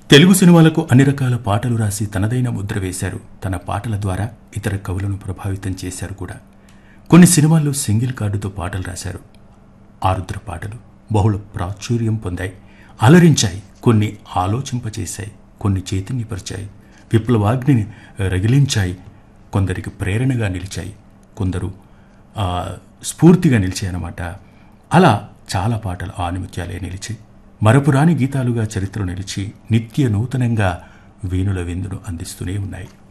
తెలుగు సినిమాలకు అన్ని రకాల పాటలు రాసి తనదైన ముద్ర వేశారు తన పాటల ద్వారా ఇతర కవులను ప్రభావితం చేశారు కూడా కొన్ని సినిమాల్లో సింగిల్ కార్డుతో పాటలు రాశారు ఆరుద్ర పాటలు బహుళ ప్రాచుర్యం పొందాయి అలరించాయి కొన్ని ఆలోచింపచేశాయి కొన్ని చైతన్యపరిచాయి విప్లవాగ్నిని రగిలించాయి కొందరికి ప్రేరణగా నిలిచాయి కొందరు ఆ, స్ఫూర్తిగా నిలిచాయన్నమాట అలా చాలా పాటలు ఆనిముత్యాలే నిలిచి మరపురాని గీతాలుగా చరిత్ర నిలిచి నిత్య నూతనంగా వేణుల విందును అందిస్తూనే ఉన్నాయి